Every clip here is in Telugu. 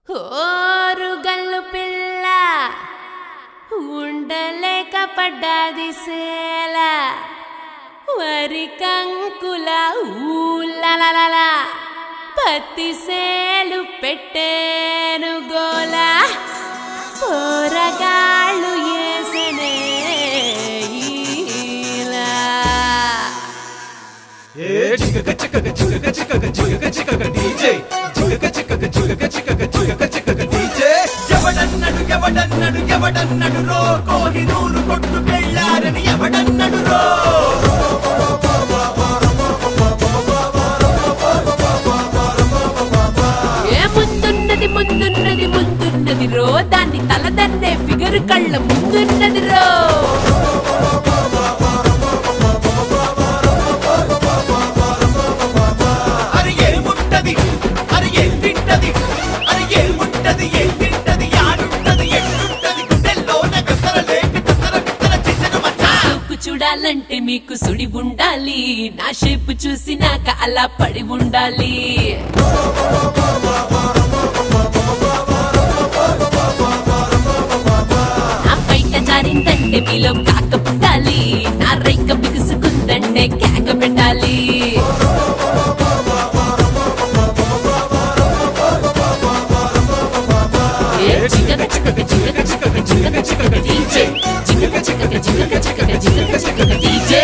ఓరుగల్లు పిల్ల ఉండలేక పడ్డాది సేల వరి కంకుల ఊలలల పత్తి సేలు పెట్టేను గోల పోరగాళ్ళు ఏసనే ఈల. ఏ చిక్కక చిక్కక చిక్కక చిక్కక చిక్కక చిక్కక డీజే చిక్కక చిక్కక చిక్కక చిక్కక చిక్కక చిక్కక డీజే ఎవడన్నడు ఎవడన్నడు ఎవడన్నడు రో కోహినూరు కొట్టు పెళ్ళారని ఎవడన్నడు రో ఏ ముందున్నది ముందున్నది ముందున్నది రో దాన్ని తలదన్నే ఫిగర్ కళ్ళ ముందున్నది రో అరి ఏముంటది అరి ఏం తింటది అరి ఏముంటది ఏం తింటది యాడుంటది ఎట్లుంటది గుండెల్లోన గతర లేక గతర గతర చేసిన మచ్చా సోకు చూడాలంటే మీకు సుడి ఉండాలి నా షేపు చూసినాక అలా పడి ఉండాలి నా బయట జారిందంటే మీలో కాక పుట్టాలి నా రైక బిగుసుకుందంటే కేక పెట్టాలి ఏ చిక్కక చిక్కక చిక్కక చిక్కక చిక్కక చిక్కక డీజే చిక్కక చిక్కక చిక్కక చిక్కక చిక్కక చిక్కక డీజే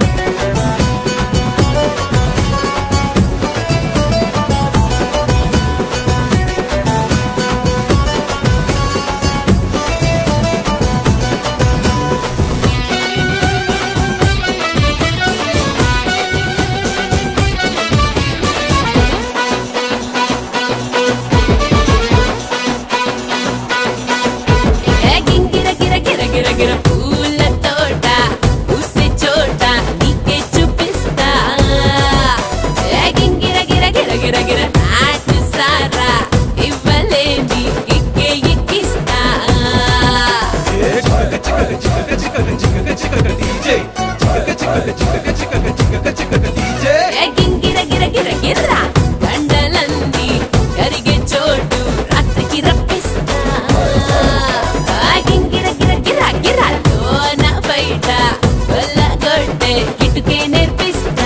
ఏ గింగిర గిర గిర గిర గిర పూల తోట పూసే చోట నీకే చూపిస్తా ఏ గింగిర గిర గిర గిర గిర నాటు సారా ఇవ్వలేని కిక్కే ఎక్కిస్తా ఏ చిక్కక చిక్కక చిక్కక చిక్కక చిక్కక చిక్కక డీజే చిక్కక చిక్కక చిక్కక చిక్కక చిక్కక చిక్కక డీజే ఏ గింగిర గిర గిర గిర కండలన్నీ కరిగే చోటు రాత్రికి రప్పిస్తా ఆ గింగిర గిర గిర గిర లోన బయట కొల్లగొట్టే కిటుకే నేర్పిస్తా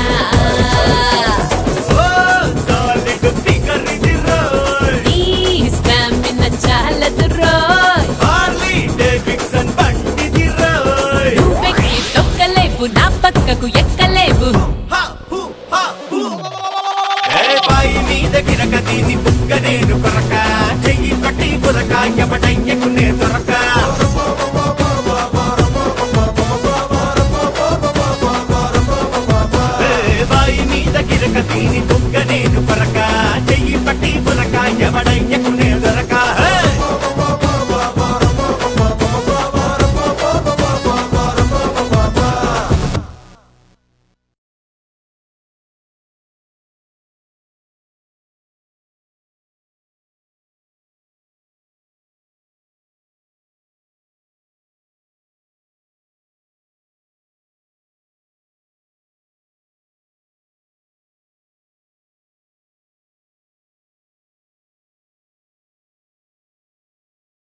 ఓ సాలిడ్ ఫిగర్ ఇది రోయ్ నీ స్టామిన చాలదు రోయ్ హార్లీ డేవిడ్సన్ బండిది రోయ్ నువ్వెక్కి తొక్కలేవు నా పక్కకు ఎక్కలేవు హా హు హా హు ఏ బాయి మీద గిరక దీని బుగ్గ నేను కొరక చెయ్యి పట్టి బురక ఎవడయ్యకు నే దొరక